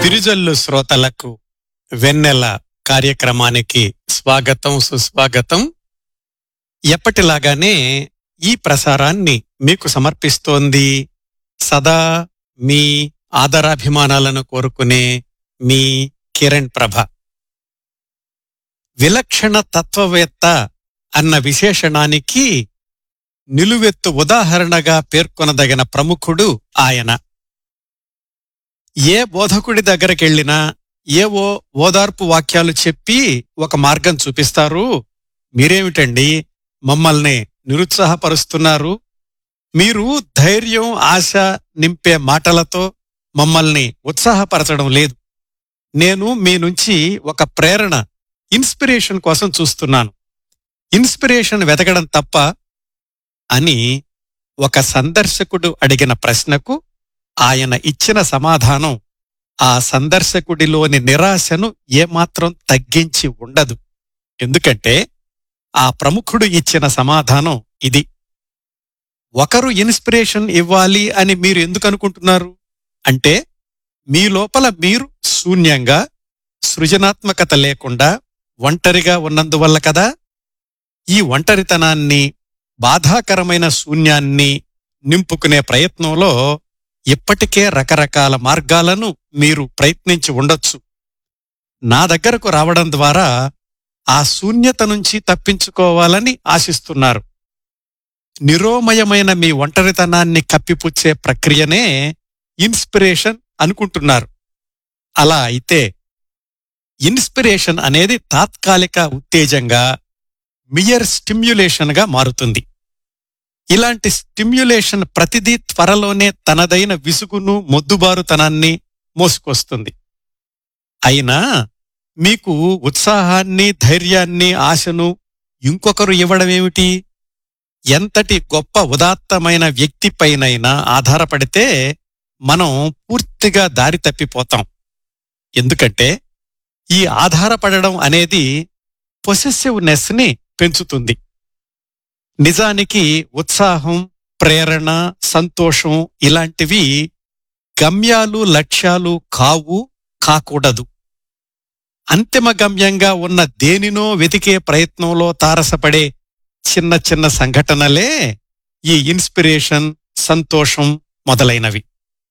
తిరుజల్లు శ్రోతలకు వెన్నెల కార్యక్రమానికి స్వాగతం సుస్వాగతం ఎప్పటిలాగానే ఈ ప్రసారాన్ని మీకు సమర్పిస్తోంది సదా మీ ఆదరాభిమానాలను కోరుకునే మీ కిరణ్ ప్రభ విలక్షణ తత్వవేత్త అన్న విశేషణానికి నిలువెత్తు ఉదాహరణగా పేర్కొనదగిన ప్రముఖుడు ఆయన ఏ బోధకుడి దగ్గరకెళ్ళినా ఏవో ఓదార్పు వాక్యాలు చెప్పి ఒక మార్గం చూపిస్తారు మీరేమిటండి మమ్మల్ని నిరుత్సాహపరుస్తున్నారు మీరు ధైర్యం ఆశ నింపే మాటలతో మమ్మల్ని ఉత్సాహపరచడం లేదు నేను మీ నుంచి ఒక ప్రేరణ ఇన్స్పిరేషన్ కోసం చూస్తున్నాను ఇన్స్పిరేషన్ వెతకడం తప్ప అని ఒక సందర్శకుడు అడిగిన ప్రశ్నకు ఆయన ఇచ్చిన సమాధానం ఆ సందర్శకుడిలోని నిరాశను ఏమాత్రం తగ్గించి ఉండదు ఎందుకంటే ఆ ప్రముఖుడు ఇచ్చిన సమాధానం ఇది ఒకరు ఇన్స్పిరేషన్ ఇవ్వాలి అని మీరు ఎందుకు అనుకుంటున్నారు అంటే మీ లోపల మీరు శూన్యంగా సృజనాత్మకత లేకుండా ఒంటరిగా ఉన్నందువల్ల కదా ఈ ఒంటరితనాన్ని బాధాకరమైన శూన్యాన్ని నింపుకునే ప్రయత్నంలో ఇప్పటికే రకరకాల మార్గాలను మీరు ప్రయత్నించి ఉండొచ్చు నా దగ్గరకు రావడం ద్వారా ఆ శూన్యత నుంచి తప్పించుకోవాలని ఆశిస్తున్నారు నిరోమయమైన మీ ఒంటరితనాన్ని కప్పిపుచ్చే ప్రక్రియనే ఇన్స్పిరేషన్ అనుకుంటున్నారు అలా అయితే ఇన్స్పిరేషన్ అనేది తాత్కాలిక ఉత్తేజంగా మియర్ స్టిమ్యులేషన్గా మారుతుంది ఇలాంటి స్టిమ్యులేషన్ ప్రతిదీ త్వరలోనే తనదైన విసుగును మొద్దుబారుతనాన్ని మోసుకొస్తుంది అయినా మీకు ఉత్సాహాన్ని ధైర్యాన్ని ఆశను ఇంకొకరు ఇవ్వడమేమిటి ఎంతటి గొప్ప ఉదాత్తమైన వ్యక్తిపైనైనా ఆధారపడితే మనం పూర్తిగా దారి తప్పిపోతాం ఎందుకంటే ఈ ఆధారపడడం అనేది పొసెసివ్నెస్ ని పెంచుతుంది నిజానికి ఉత్సాహం ప్రేరణ సంతోషం ఇలాంటివి గమ్యాలు లక్ష్యాలు కావు కాకూడదు అంతిమ గమ్యంగా ఉన్న దేనినో వెతికే ప్రయత్నంలో తారసపడే చిన్న చిన్న సంఘటనలే ఈ ఇన్స్పిరేషన్ సంతోషం మొదలైనవి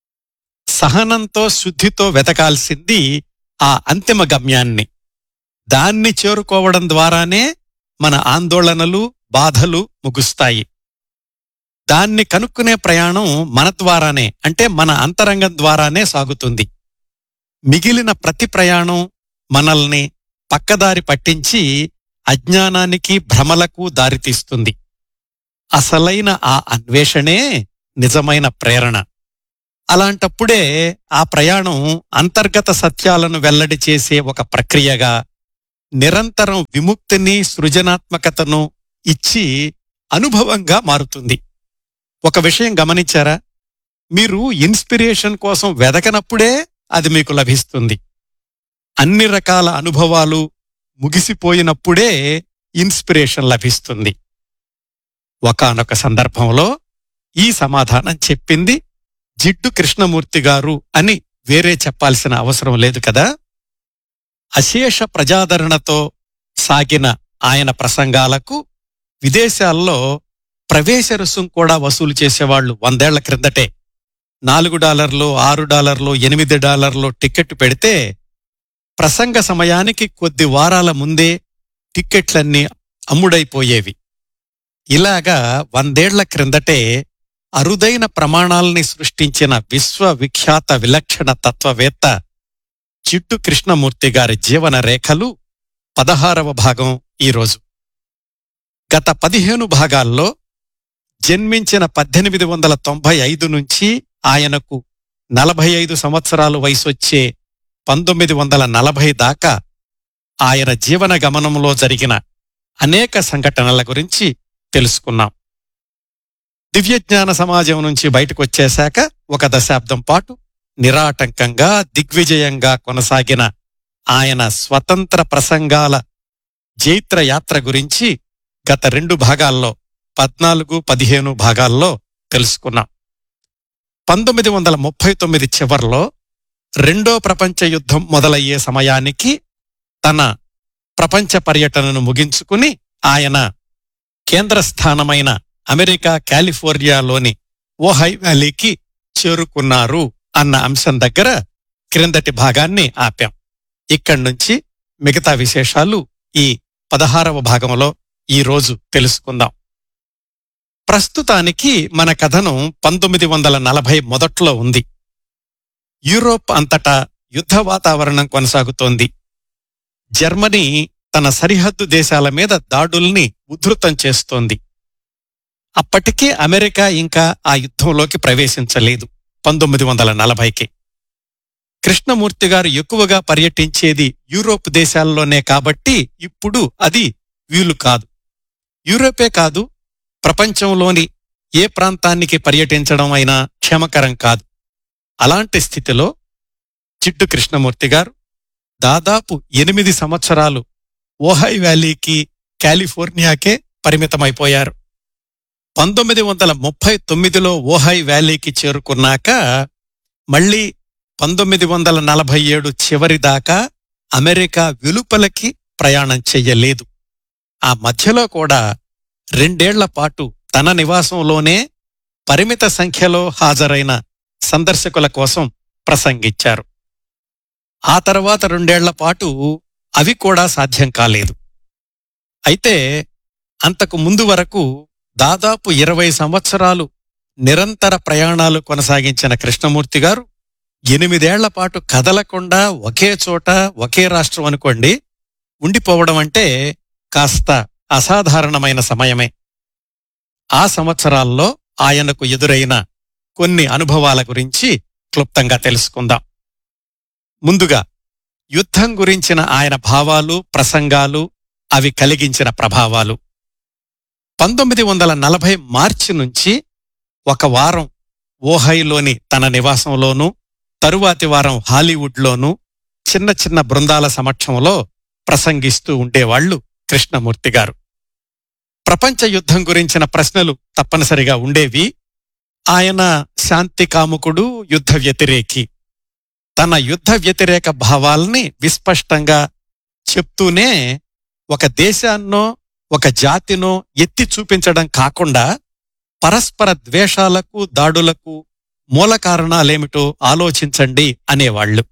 సహనంతో శుద్ధితో వెతకాల్సింది ఆ అంతిమ గమ్యాన్ని దాన్ని చేరుకోవడం ద్వారానే మన ఆందోళనలు బాధలు ముగుస్తాయి దాన్ని కనుక్కునే ప్రయాణం మన ద్వారానే అంటే మన అంతరంగం ద్వారానే సాగుతుంది మిగిలిన ప్రతి ప్రయాణం మనల్ని పక్కదారి పట్టించి అజ్ఞానానికి భ్రమలకు దారితీస్తుంది అసలైన ఆ అన్వేషణే నిజమైన ప్రేరణ అలాంటప్పుడే ఆ ప్రయాణం అంతర్గత సత్యాలను వెల్లడి చేసే ఒక ప్రక్రియగా నిరంతరం విముక్తిని సృజనాత్మకతను ఇచ్చి అనుభవంగా మారుతుంది ఒక విషయం గమనించారా మీరు ఇన్స్పిరేషన్ కోసం వెదకనప్పుడే అది మీకు లభిస్తుంది అన్ని రకాల అనుభవాలు ముగిసిపోయినప్పుడే ఇన్స్పిరేషన్ లభిస్తుంది ఒకానొక సందర్భంలో ఈ సమాధానం చెప్పింది జిడ్డు కృష్ణమూర్తి గారు అని వేరే చెప్పాల్సిన అవసరం లేదు కదా అశేష ప్రజాదరణతో సాగిన ఆయన ప్రసంగాలకు విదేశాల్లో ప్రవేశ రుసుం కూడా వసూలు చేసేవాళ్లు వందేళ్ల క్రిందటే నాలుగు డాలర్లు ఆరు డాలర్లు ఎనిమిది డాలర్లు టికెట్ పెడితే ప్రసంగ సమయానికి కొద్ది వారాల ముందే టిక్కెట్లన్నీ అమ్ముడైపోయేవి ఇలాగా వందేళ్ల క్రిందటే అరుదైన ప్రమాణాల్ని సృష్టించిన విశ్వవిఖ్యాత విలక్షణ తత్వవేత్త చిట్టు కృష్ణమూర్తి గారి జీవన రేఖలు పదహారవ భాగం ఈరోజు గత పదిహేను భాగాల్లో జన్మించిన పద్దెనిమిది వందల తొంభై ఐదు నుంచి ఆయనకు నలభై ఐదు సంవత్సరాలు వయసొచ్చే పంతొమ్మిది వందల నలభై దాకా ఆయన జీవన గమనంలో జరిగిన అనేక సంఘటనల గురించి తెలుసుకున్నాం దివ్యజ్ఞాన సమాజం నుంచి బయటకొచ్చేశాక ఒక దశాబ్దం పాటు నిరాటంకంగా దిగ్విజయంగా కొనసాగిన ఆయన స్వతంత్ర ప్రసంగాల జైత్ర యాత్ర గురించి గత రెండు భాగాల్లో పద్నాలుగు పదిహేను భాగాల్లో తెలుసుకున్నాం పంతొమ్మిది వందల ముప్పై తొమ్మిది చివర్లో రెండో ప్రపంచ యుద్ధం మొదలయ్యే సమయానికి తన ప్రపంచ పర్యటనను ముగించుకుని ఆయన కేంద్ర స్థానమైన అమెరికా కాలిఫోర్నియాలోని ఓహై వ్యాలీకి చేరుకున్నారు అన్న అంశం దగ్గర క్రిందటి భాగాన్ని ఆపాం ఇక్కడి నుంచి మిగతా విశేషాలు ఈ పదహారవ భాగంలో ఈ రోజు తెలుసుకుందాం ప్రస్తుతానికి మన కథనం పంతొమ్మిది వందల నలభై మొదట్లో ఉంది యూరోప్ అంతటా యుద్ధ వాతావరణం కొనసాగుతోంది జర్మనీ తన సరిహద్దు దేశాల మీద దాడుల్ని ఉధృతం చేస్తోంది అప్పటికే అమెరికా ఇంకా ఆ యుద్ధంలోకి ప్రవేశించలేదు పంతొమ్మిది వందల నలభైకి కృష్ణమూర్తి గారు ఎక్కువగా పర్యటించేది యూరోప్ దేశాల్లోనే కాబట్టి ఇప్పుడు అది వీలు కాదు యూరోపే కాదు ప్రపంచంలోని ఏ ప్రాంతానికి పర్యటించడం అయినా క్షేమకరం కాదు అలాంటి స్థితిలో చిట్టు కృష్ణమూర్తి గారు దాదాపు ఎనిమిది సంవత్సరాలు ఓహై వ్యాలీకి కాలిఫోర్నియాకే పరిమితమైపోయారు పంతొమ్మిది వందల ముప్పై తొమ్మిదిలో ఓహై వ్యాలీకి చేరుకున్నాక మళ్ళీ పంతొమ్మిది వందల నలభై ఏడు చివరి దాకా అమెరికా వెలుపలకి ప్రయాణం చెయ్యలేదు ఆ మధ్యలో కూడా రెండేళ్ల పాటు తన నివాసంలోనే పరిమిత సంఖ్యలో హాజరైన సందర్శకుల కోసం ప్రసంగించారు ఆ తర్వాత రెండేళ్ల పాటు అవి కూడా సాధ్యం కాలేదు అయితే అంతకు ముందు వరకు దాదాపు ఇరవై సంవత్సరాలు నిరంతర ప్రయాణాలు కొనసాగించిన కృష్ణమూర్తి గారు ఎనిమిదేళ్ల పాటు కదలకుండా ఒకే చోట ఒకే రాష్ట్రం అనుకోండి ఉండిపోవడం అంటే కాస్త అసాధారణమైన సమయమే ఆ సంవత్సరాల్లో ఆయనకు ఎదురైన కొన్ని అనుభవాల గురించి క్లుప్తంగా తెలుసుకుందాం ముందుగా యుద్ధం గురించిన ఆయన భావాలు ప్రసంగాలు అవి కలిగించిన ప్రభావాలు పంతొమ్మిది వందల నలభై మార్చి నుంచి ఒక వారం ఓహైలోని తన నివాసంలోనూ తరువాతి వారం హాలీవుడ్లోనూ చిన్న చిన్న బృందాల సమక్షంలో ప్రసంగిస్తూ ఉండేవాళ్లు కృష్ణమూర్తి గారు ప్రపంచ యుద్ధం గురించిన ప్రశ్నలు తప్పనిసరిగా ఉండేవి ఆయన శాంతి కాముకుడు యుద్ధ వ్యతిరేకి తన యుద్ధ వ్యతిరేక భావాల్ని విస్పష్టంగా చెప్తూనే ఒక దేశాన్నో ఒక జాతినో ఎత్తి చూపించడం కాకుండా పరస్పర ద్వేషాలకు దాడులకు మూల కారణాలేమిటో ఆలోచించండి అనేవాళ్లు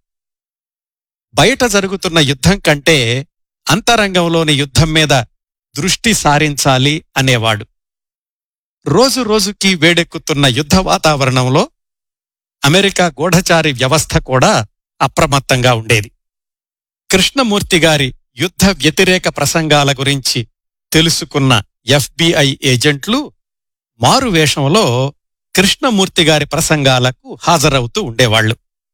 బయట జరుగుతున్న యుద్ధం కంటే అంతరంగంలోని యుద్ధం మీద దృష్టి సారించాలి అనేవాడు రోజు రోజుకి వేడెక్కుతున్న యుద్ధ వాతావరణంలో అమెరికా గూఢచారి వ్యవస్థ కూడా అప్రమత్తంగా ఉండేది కృష్ణమూర్తి గారి యుద్ధ వ్యతిరేక ప్రసంగాల గురించి తెలుసుకున్న ఎఫ్బిఐ ఏజెంట్లు మారువేషంలో కృష్ణమూర్తి గారి ప్రసంగాలకు హాజరవుతూ ఉండేవాళ్లు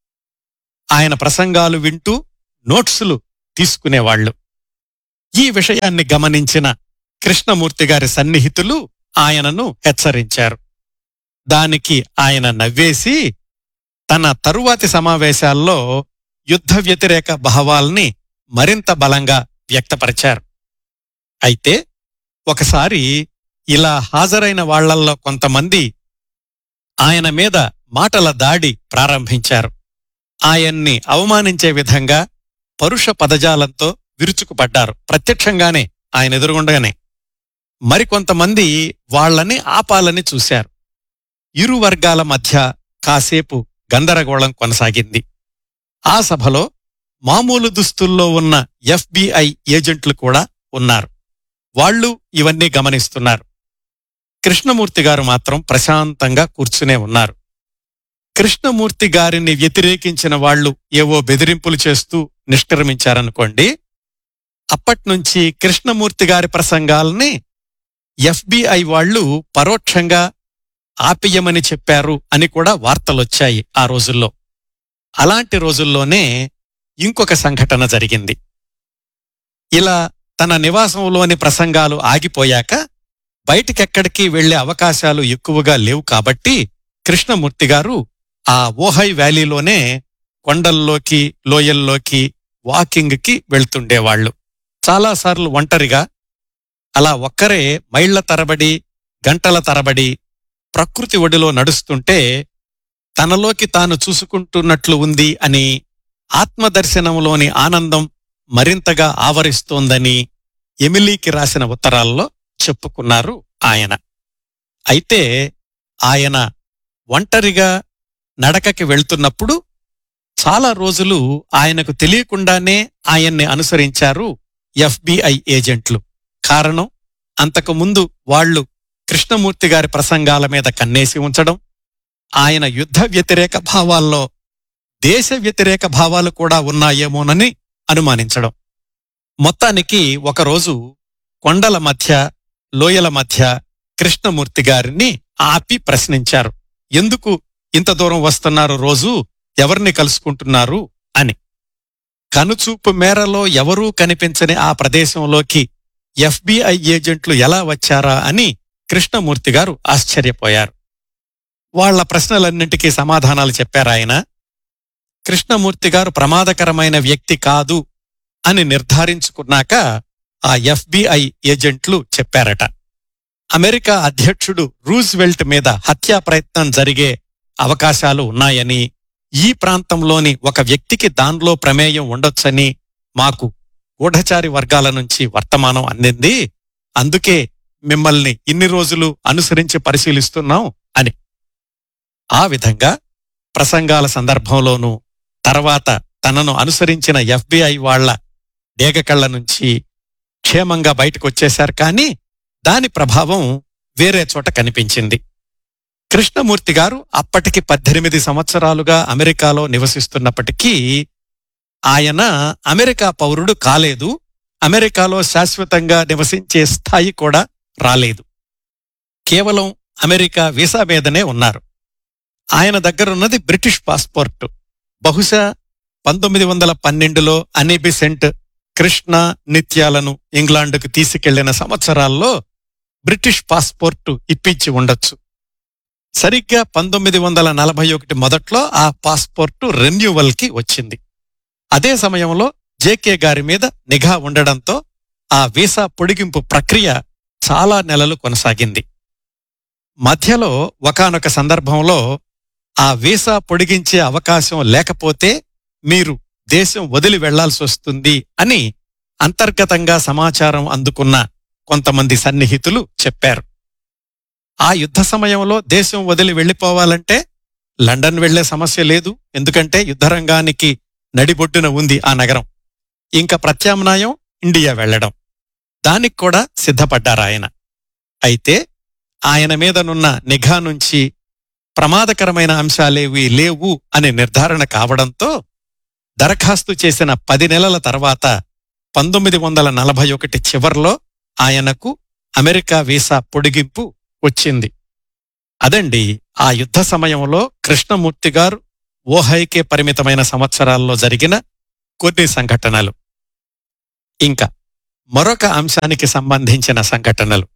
ఆయన ప్రసంగాలు వింటూ నోట్సులు తీసుకునేవాళ్లు ఈ విషయాన్ని గమనించిన కృష్ణమూర్తి గారి సన్నిహితులు ఆయనను హెచ్చరించారు దానికి ఆయన నవ్వేసి తన తరువాతి సమావేశాల్లో యుద్ధ వ్యతిరేక భావాల్ని మరింత బలంగా వ్యక్తపరిచారు అయితే ఒకసారి ఇలా హాజరైన వాళ్లల్లో కొంతమంది ఆయన మీద మాటల దాడి ప్రారంభించారు ఆయన్ని అవమానించే విధంగా పరుష పదజాలంతో విరుచుకుపడ్డారు ప్రత్యక్షంగానే ఆయన ఎదురుగుండగానే మరికొంతమంది వాళ్లని ఆపాలని చూశారు ఇరు వర్గాల మధ్య కాసేపు గందరగోళం కొనసాగింది ఆ సభలో మామూలు దుస్తుల్లో ఉన్న ఎఫ్బిఐ ఏజెంట్లు కూడా ఉన్నారు వాళ్ళు ఇవన్నీ గమనిస్తున్నారు కృష్ణమూర్తి గారు మాత్రం ప్రశాంతంగా కూర్చునే ఉన్నారు కృష్ణమూర్తి గారిని వ్యతిరేకించిన వాళ్ళు ఏవో బెదిరింపులు చేస్తూ నిష్క్రమించారనుకోండి అప్పట్నుంచి కృష్ణమూర్తి గారి ప్రసంగాల్ని ఎఫ్బిఐ వాళ్ళు పరోక్షంగా ఆపియమని చెప్పారు అని కూడా వార్తలొచ్చాయి ఆ రోజుల్లో అలాంటి రోజుల్లోనే ఇంకొక సంఘటన జరిగింది ఇలా తన నివాసంలోని ప్రసంగాలు ఆగిపోయాక బయటికెక్కడికి వెళ్లే అవకాశాలు ఎక్కువగా లేవు కాబట్టి కృష్ణమూర్తి గారు ఆ ఓహై వ్యాలీలోనే కొండల్లోకి లోయల్లోకి వాకింగ్కి వెళ్తుండేవాళ్లు చాలాసార్లు ఒంటరిగా అలా ఒక్కరే మైళ్ల తరబడి గంటల తరబడి ప్రకృతి ఒడిలో నడుస్తుంటే తనలోకి తాను చూసుకుంటున్నట్లు ఉంది అని ఆత్మదర్శనంలోని ఆనందం మరింతగా ఆవరిస్తోందని ఎమిలీకి రాసిన ఉత్తరాల్లో చెప్పుకున్నారు ఆయన అయితే ఆయన ఒంటరిగా నడకకి వెళ్తున్నప్పుడు చాలా రోజులు ఆయనకు తెలియకుండానే ఆయన్ని అనుసరించారు ఎఫ్బిఐ ఏజెంట్లు కారణం అంతకు ముందు వాళ్లు కృష్ణమూర్తి గారి ప్రసంగాల మీద కన్నేసి ఉంచడం ఆయన యుద్ధ వ్యతిరేక భావాల్లో దేశ వ్యతిరేక భావాలు కూడా ఉన్నాయేమోనని అనుమానించడం మొత్తానికి ఒకరోజు కొండల మధ్య లోయల మధ్య కృష్ణమూర్తి గారిని ఆపి ప్రశ్నించారు ఎందుకు ఇంత దూరం వస్తున్నారు రోజు ఎవరిని కలుసుకుంటున్నారు అని కనుచూపు మేరలో ఎవరూ కనిపించని ఆ ప్రదేశంలోకి ఎఫ్బిఐ ఏజెంట్లు ఎలా వచ్చారా అని కృష్ణమూర్తి గారు ఆశ్చర్యపోయారు వాళ్ల ప్రశ్నలన్నింటికీ సమాధానాలు చెప్పారాయన కృష్ణమూర్తి గారు ప్రమాదకరమైన వ్యక్తి కాదు అని నిర్ధారించుకున్నాక ఆ ఎఫ్బిఐ ఏజెంట్లు చెప్పారట అమెరికా అధ్యక్షుడు రూజ్వెల్ట్ మీద హత్యా ప్రయత్నం జరిగే అవకాశాలు ఉన్నాయని ఈ ప్రాంతంలోని ఒక వ్యక్తికి దానిలో ప్రమేయం ఉండొచ్చని మాకు గూఢచారి వర్గాల నుంచి వర్తమానం అందింది అందుకే మిమ్మల్ని ఇన్ని రోజులు అనుసరించి పరిశీలిస్తున్నాం అని ఆ విధంగా ప్రసంగాల సందర్భంలోనూ తర్వాత తనను అనుసరించిన ఎఫ్బిఐ వాళ్ల డేగకళ్ల నుంచి క్షేమంగా బయటకొచ్చేశారు కానీ దాని ప్రభావం వేరే చోట కనిపించింది కృష్ణమూర్తి గారు అప్పటికి పద్దెనిమిది సంవత్సరాలుగా అమెరికాలో నివసిస్తున్నప్పటికీ ఆయన అమెరికా పౌరుడు కాలేదు అమెరికాలో శాశ్వతంగా నివసించే స్థాయి కూడా రాలేదు కేవలం అమెరికా వీసా మీదనే ఉన్నారు ఆయన దగ్గరున్నది బ్రిటిష్ పాస్పోర్ట్ బహుశా పంతొమ్మిది వందల పన్నెండులో అనిబిసెంట్ కృష్ణ నిత్యాలను ఇంగ్లాండ్కు తీసుకెళ్లిన సంవత్సరాల్లో బ్రిటిష్ పాస్పోర్టు ఇప్పించి ఉండొచ్చు సరిగ్గా పంతొమ్మిది వందల నలభై ఒకటి మొదట్లో ఆ పాస్పోర్టు రెన్యువల్కి వచ్చింది అదే సమయంలో జేకే గారి మీద నిఘా ఉండడంతో ఆ వీసా పొడిగింపు ప్రక్రియ చాలా నెలలు కొనసాగింది మధ్యలో ఒకానొక సందర్భంలో ఆ వీసా పొడిగించే అవకాశం లేకపోతే మీరు దేశం వదిలి వెళ్లాల్సి వస్తుంది అని అంతర్గతంగా సమాచారం అందుకున్న కొంతమంది సన్నిహితులు చెప్పారు ఆ యుద్ధ సమయంలో దేశం వదిలి వెళ్లిపోవాలంటే లండన్ వెళ్లే సమస్య లేదు ఎందుకంటే యుద్ధరంగానికి నడిబొడ్డున ఉంది ఆ నగరం ఇంకా ప్రత్యామ్నాయం ఇండియా వెళ్లడం దానికి కూడా సిద్ధపడ్డారాయన అయితే ఆయన మీదనున్న నిఘా నుంచి ప్రమాదకరమైన అంశాలేవి లేవు అని నిర్ధారణ కావడంతో దరఖాస్తు చేసిన పది నెలల తర్వాత పంతొమ్మిది వందల నలభై ఒకటి చివర్లో ఆయనకు అమెరికా వీసా పొడిగింపు వచ్చింది అదండి ఆ యుద్ధ సమయంలో కృష్ణమూర్తి గారు ఓహైకే పరిమితమైన సంవత్సరాల్లో జరిగిన కొన్ని సంఘటనలు ఇంకా మరొక అంశానికి సంబంధించిన సంఘటనలు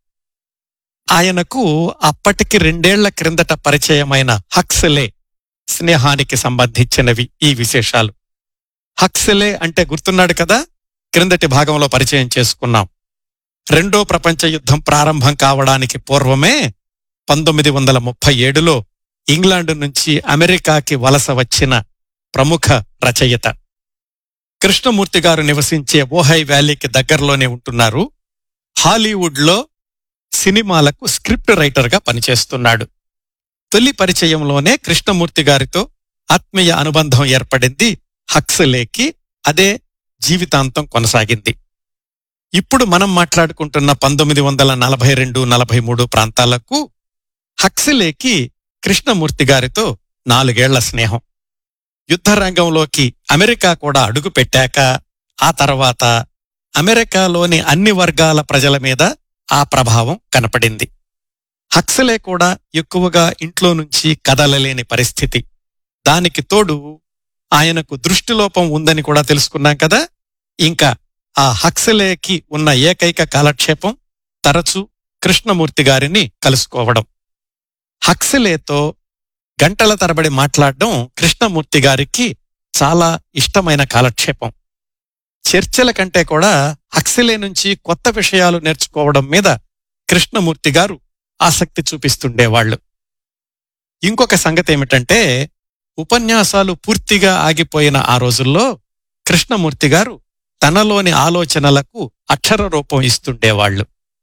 ఆయనకు అప్పటికి రెండేళ్ల క్రిందట పరిచయమైన హక్సలే స్నేహానికి సంబంధించినవి ఈ విశేషాలు హక్సలే అంటే గుర్తున్నాడు కదా క్రిందటి భాగంలో పరిచయం చేసుకున్నాం రెండో ప్రపంచ యుద్ధం ప్రారంభం కావడానికి పూర్వమే పంతొమ్మిది వందల ముప్పై ఏడులో ఇంగ్లాండ్ నుంచి అమెరికాకి వలస వచ్చిన ప్రముఖ రచయిత కృష్ణమూర్తి గారు నివసించే ఓహై వ్యాలీకి దగ్గరలోనే ఉంటున్నారు హాలీవుడ్లో సినిమాలకు స్క్రిప్ట్ రైటర్గా పనిచేస్తున్నాడు తొలి పరిచయంలోనే కృష్ణమూర్తి గారితో ఆత్మీయ అనుబంధం ఏర్పడింది హక్సలేకి అదే జీవితాంతం కొనసాగింది ఇప్పుడు మనం మాట్లాడుకుంటున్న పంతొమ్మిది వందల నలభై రెండు నలభై మూడు ప్రాంతాలకు హక్సలేకి కృష్ణమూర్తి గారితో నాలుగేళ్ల స్నేహం యుద్ధరంగంలోకి అమెరికా కూడా అడుగు పెట్టాక ఆ తర్వాత అమెరికాలోని అన్ని వర్గాల ప్రజల మీద ఆ ప్రభావం కనపడింది హక్సలే కూడా ఎక్కువగా ఇంట్లో నుంచి కదలలేని పరిస్థితి దానికి తోడు ఆయనకు దృష్టిలోపం ఉందని కూడా తెలుసుకున్నాం కదా ఇంకా ఆ హక్సలేకి ఉన్న ఏకైక కాలక్షేపం తరచూ కృష్ణమూర్తి గారిని కలుసుకోవడం హక్సలేతో గంటల తరబడి మాట్లాడడం కృష్ణమూర్తి గారికి చాలా ఇష్టమైన కాలక్షేపం చర్చల కంటే కూడా హక్సలే నుంచి కొత్త విషయాలు నేర్చుకోవడం మీద కృష్ణమూర్తి గారు ఆసక్తి చూపిస్తుండేవాళ్లు ఇంకొక సంగతి ఏమిటంటే ఉపన్యాసాలు పూర్తిగా ఆగిపోయిన ఆ రోజుల్లో కృష్ణమూర్తి గారు తనలోని ఆలోచనలకు అక్షర రూపం ఇస్తుండేవాళ్లు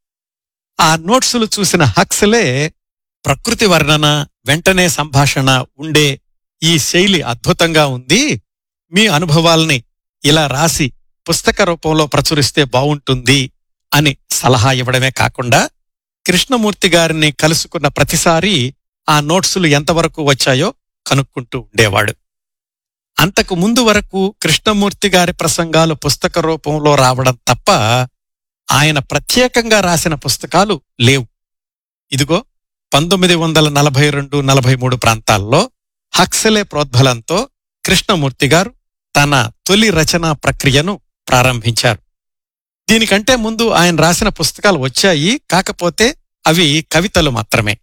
ఆ నోట్సులు చూసిన హక్స్లే ప్రకృతి వర్ణన వెంటనే సంభాషణ ఉండే ఈ శైలి అద్భుతంగా ఉంది మీ అనుభవాల్ని ఇలా రాసి పుస్తక రూపంలో ప్రచురిస్తే బావుంటుంది అని సలహా ఇవ్వడమే కాకుండా కృష్ణమూర్తి గారిని కలుసుకున్న ప్రతిసారి ఆ నోట్సులు ఎంతవరకు వచ్చాయో కనుక్కుంటూ ఉండేవాడు అంతకు ముందు వరకు కృష్ణమూర్తి గారి ప్రసంగాలు పుస్తక రూపంలో రావడం తప్ప ఆయన ప్రత్యేకంగా రాసిన పుస్తకాలు లేవు ఇదిగో పంతొమ్మిది వందల నలభై రెండు నలభై మూడు ప్రాంతాల్లో హక్సలే ప్రోద్బలంతో కృష్ణమూర్తి గారు తన తొలి రచనా ప్రక్రియను ప్రారంభించారు దీనికంటే ముందు ఆయన రాసిన పుస్తకాలు వచ్చాయి కాకపోతే అవి కవితలు మాత్రమే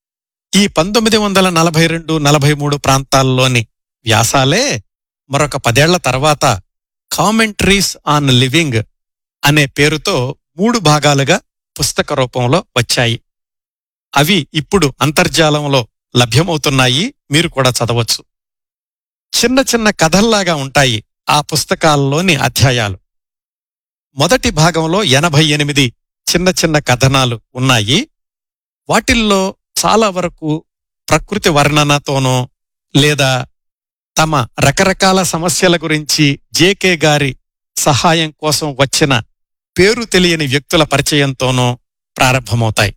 ఈ పంతొమ్మిది వందల నలభై రెండు నలభై మూడు ప్రాంతాల్లోని వ్యాసాలే మరొక పదేళ్ల తర్వాత కామెంట్రీస్ ఆన్ లివింగ్ అనే పేరుతో మూడు భాగాలుగా పుస్తక రూపంలో వచ్చాయి అవి ఇప్పుడు అంతర్జాలంలో లభ్యమవుతున్నాయి మీరు కూడా చదవచ్చు చిన్న చిన్న కథల్లాగా ఉంటాయి ఆ పుస్తకాల్లోని అధ్యాయాలు మొదటి భాగంలో ఎనభై ఎనిమిది చిన్న చిన్న కథనాలు ఉన్నాయి వాటిల్లో చాలా వరకు ప్రకృతి వర్ణనతోనో లేదా తమ రకరకాల సమస్యల గురించి జేకే గారి సహాయం కోసం వచ్చిన పేరు తెలియని వ్యక్తుల పరిచయంతోనో ప్రారంభమవుతాయి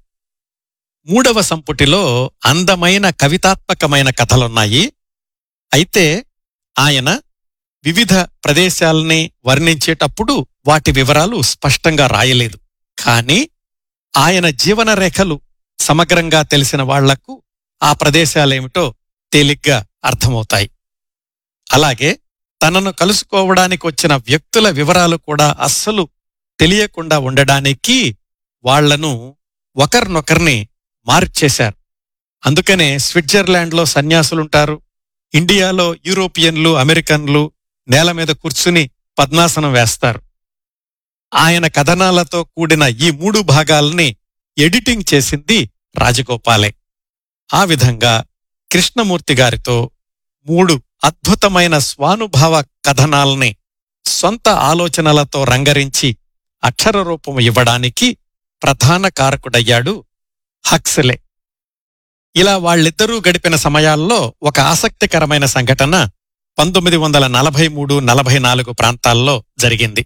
మూడవ సంపుటిలో అందమైన కవితాత్మకమైన కథలున్నాయి అయితే ఆయన వివిధ ప్రదేశాల్ని వర్ణించేటప్పుడు వాటి వివరాలు స్పష్టంగా రాయలేదు కానీ ఆయన జీవన రేఖలు సమగ్రంగా తెలిసిన వాళ్లకు ఆ ప్రదేశాలేమిటో తేలిగ్గా అర్థమవుతాయి అలాగే తనను కలుసుకోవడానికి వచ్చిన వ్యక్తుల వివరాలు కూడా అస్సలు తెలియకుండా ఉండడానికి వాళ్లను ఒకరినొకరిని మార్చేశారు అందుకనే స్విట్జర్లాండ్లో సన్యాసులుంటారు ఇండియాలో యూరోపియన్లు అమెరికన్లు నేల మీద కూర్చుని పద్మాసనం వేస్తారు ఆయన కథనాలతో కూడిన ఈ మూడు భాగాల్ని ఎడిటింగ్ చేసింది రాజగోపాలే ఆ విధంగా కృష్ణమూర్తి గారితో మూడు అద్భుతమైన స్వానుభావ కథనాల్ని సొంత ఆలోచనలతో రంగరించి అక్షర రూపం ఇవ్వడానికి ప్రధాన కారకుడయ్యాడు హక్సలే ఇలా వాళ్ళిద్దరూ గడిపిన సమయాల్లో ఒక ఆసక్తికరమైన సంఘటన పంతొమ్మిది వందల నలభై మూడు నలభై నాలుగు ప్రాంతాల్లో జరిగింది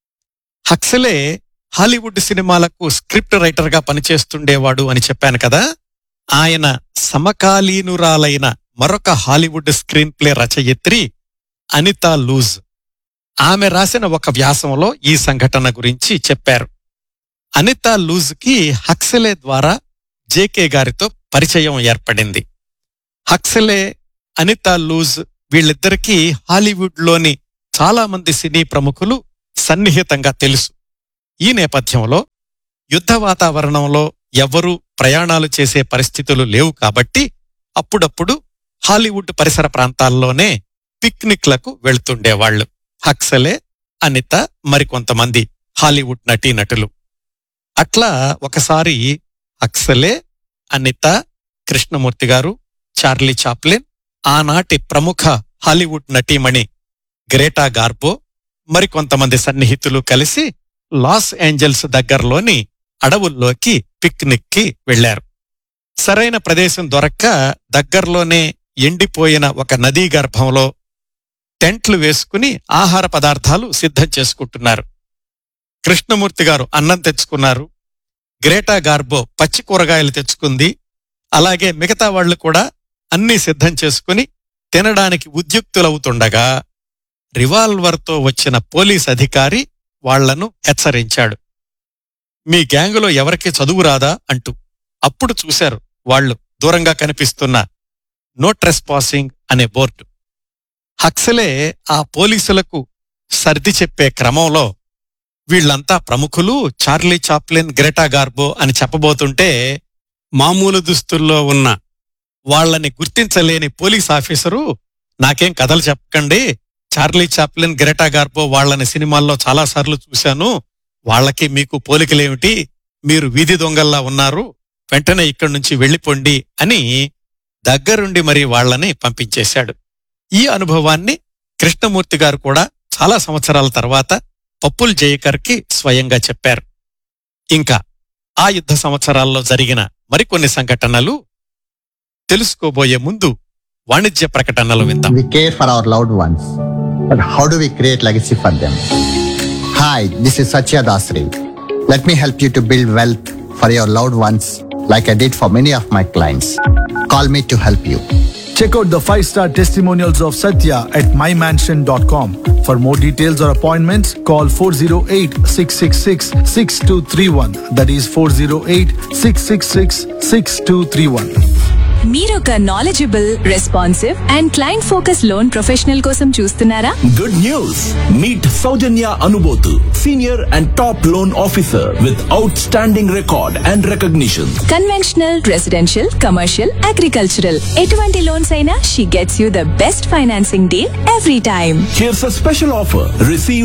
హక్సలే హాలీవుడ్ సినిమాలకు స్క్రిప్ట్ రైటర్గా పనిచేస్తుండేవాడు అని చెప్పాను కదా ఆయన సమకాలీనురాలైన మరొక హాలీవుడ్ స్క్రీన్ ప్లే రచయిత్రి అనితా లూజ్ ఆమె రాసిన ఒక వ్యాసంలో ఈ సంఘటన గురించి చెప్పారు అనితా లూజ్కి హక్సలే ద్వారా జేకే గారితో పరిచయం ఏర్పడింది హక్సలే అనితా లూజ్ వీళ్ళిద్దరికీ హాలీవుడ్లోని చాలా మంది సినీ ప్రముఖులు సన్నిహితంగా తెలుసు ఈ నేపథ్యంలో యుద్ధ వాతావరణంలో ఎవ్వరూ ప్రయాణాలు చేసే పరిస్థితులు లేవు కాబట్టి అప్పుడప్పుడు హాలీవుడ్ పరిసర ప్రాంతాల్లోనే పిక్నిక్లకు వెళ్తుండేవాళ్లు హక్సలే అనిత మరికొంతమంది హాలీవుడ్ నటీనటులు అట్లా ఒకసారి హక్సలే అనిత కృష్ణమూర్తి గారు చార్లీ చాప్లిన్ ఆనాటి ప్రముఖ హాలీవుడ్ నటీమణి గ్రేటా గార్బో మరికొంతమంది సన్నిహితులు కలిసి లాస్ ఏంజల్స్ దగ్గరలోని అడవుల్లోకి పిక్నిక్కి వెళ్లారు సరైన ప్రదేశం దొరక్క దగ్గర్లోనే ఎండిపోయిన ఒక నదీ గర్భంలో టెంట్లు వేసుకుని ఆహార పదార్థాలు సిద్ధం చేసుకుంటున్నారు కృష్ణమూర్తి గారు అన్నం తెచ్చుకున్నారు గ్రేటా గార్బో పచ్చి కూరగాయలు తెచ్చుకుంది అలాగే మిగతా వాళ్లు కూడా అన్నీ సిద్ధం చేసుకుని తినడానికి ఉద్యుక్తులవుతుండగా రివాల్వర్తో వచ్చిన పోలీస్ అధికారి వాళ్లను హెచ్చరించాడు మీ గ్యాంగులో ఎవరికి చదువు రాదా అంటూ అప్పుడు చూశారు వాళ్ళు దూరంగా కనిపిస్తున్న నో ట్రెస్పాసింగ్ అనే బోర్డు హక్సలే ఆ పోలీసులకు సర్ది చెప్పే క్రమంలో వీళ్లంతా ప్రముఖులు చార్లీ చాప్లిన్ గ్రెటా గార్బో అని చెప్పబోతుంటే మామూలు దుస్తుల్లో ఉన్న వాళ్ళని గుర్తించలేని పోలీస్ ఆఫీసరు నాకేం కథలు చెప్పకండి చార్లీ చాప్లిన్ గ్రెటా గార్బో వాళ్ళని సినిమాల్లో చాలాసార్లు చూశాను వాళ్ళకి మీకు పోలికలేమిటి మీరు వీధి దొంగల్లా ఉన్నారు వెంటనే ఇక్కడి నుంచి వెళ్ళిపోండి అని దగ్గరుండి మరి వాళ్ళని పంపించేశాడు ఈ అనుభవాన్ని కృష్ణమూర్తి గారు కూడా చాలా సంవత్సరాల తర్వాత పప్పుల్ జయకర్కి స్వయంగా చెప్పారు ఇంకా ఆ యుద్ధ సంవత్సరాల్లో జరిగిన మరికొన్ని సంఘటనలు తెలుసుకోబోయే ముందు వాణిజ్య ప్రకటనలు విందాం We care for our loved ones, but how do we create legacy for them? Hi, this is Satya Dasri. Let me help you to build wealth for your loved ones like I did for many of my clients. Call me to help you. Check out the 5-star testimonials of Satya at mymansion.com. For more details or appointments, call 408-666-6231. That is 408-666-6231. మీరొక knowledgeable responsive and client focus loan professional కోసం చూస్తున్నారా Good news! Meet Saujanya Anubotu, senior and top loan officer with outstanding record and recognition. Conventional residential commercial agricultural ఎటువంటి loans అయినా she gets you the best financing deal every time Here's a special offer. Receive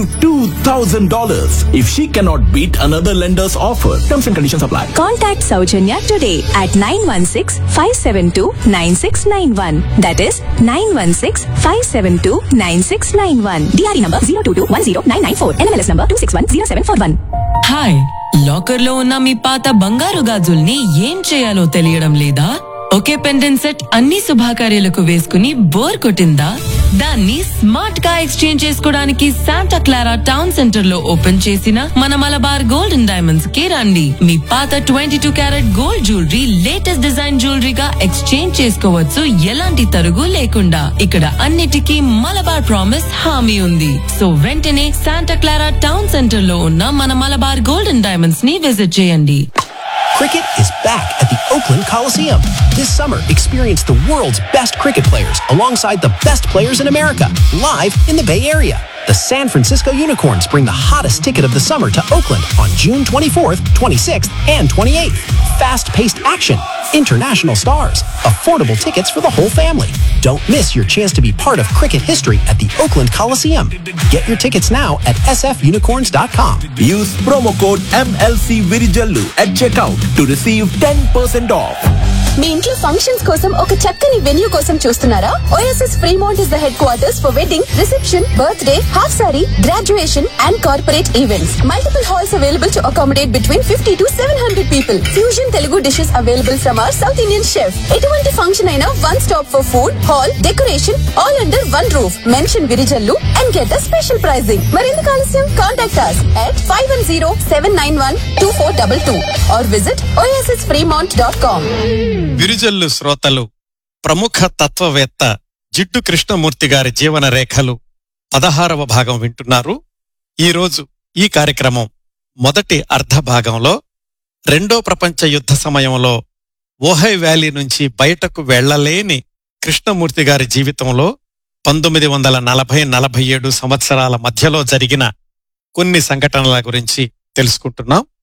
$2,000 if she cannot beat another lender's offer. Terms and conditions apply. Contact Soujanya today at nine one six five seven two nine six nine one that is nine one six five seven two nine six nine one DRE number zero two two one zero nine nine four NLS number two six one zero seven four one hi locker లో ఉన్న మీ పాత బంగారు గాజుల్ని ఏం చేయాలో తెలియడం లేదా ఒకే pendant set అన్ని శుభాకార్యాలకు వేసుకుని బోర్ కొట్టిందా దాన్ని స్మార్ట్ గా ఎక్స్చేంజ్ చేసుకోవడానికి శాంటా క్లారా టౌన్ సెంటర్ లో ఓపెన్ చేసిన మన మలబార్ గోల్డ్ అండ్ డైమండ్స్ కి రండి మీ పాత twenty two carat gold jewellery latest design జ్యువెలరీగా ఎక్స్చేంజ్ చేసుకోవచ్చు ఎలాంటి తరుగు లేకుండా ఇక్కడ అన్నిటికీ మలబార్ ప్రామిస్ హామీ ఉంది సో వెంటనే శాంటా క్లారా టౌన్ సెంటర్ లో ఉన్న మన మలబార్ గోల్డ్ అండ్ డైమండ్స్ ని విజిట్ చేయండి Cricket is back at the Oakland Coliseum. This summer, experience the world's best cricket players alongside the best players in America, live in the Bay Area. The San Francisco Unicorns bring the hottest ticket of the summer to Oakland on June 24th, 26th, and 28th. Fast paced action, international stars, affordable tickets for the whole family. Don't miss your chance to be part of cricket history at the Oakland Coliseum. Get your tickets now at sfunicorns.com. Use promo code MLC Virijallu at checkout to receive 10% off. మీ ఇంట్లో functions కోసం ఒక చక్కని venue కోసం చూస్తున్నారా OSS Fremont is the headquarters for wedding reception birthday half sari graduation and corporate events multiple halls available to accommodate between fifty to seven hundred people fusion Telugu dishes available from our South Indian chef ఎటువంటి function అయినా one stop for food hall decoration all under one roof mention Virijallu and get the special pricing మరెందుకు ఆలస్యం contact us at five one zero seven nine one two four double two or visit OSS Fremont dot com Virijallu శ్రోతలు ప్రముఖ తత్వవేత్త జిడ్డు కృష్ణమూర్తి గారి జీవన రేఖలు పదహారవ భాగం వింటున్నారు ఈరోజు ఈ కార్యక్రమం మొదటి అర్ధ భాగంలో రెండో ప్రపంచ యుద్ధ సమయంలో ఓహై వ్యాలీ నుంచి బయటకు వెళ్లలేని కృష్ణమూర్తి గారి జీవితంలో పంతొమ్మిది వందల నలభై నలభై ఏడు సంవత్సరాల మధ్యలో జరిగిన కొన్ని సంఘటనల గురించి తెలుసుకుంటున్నాం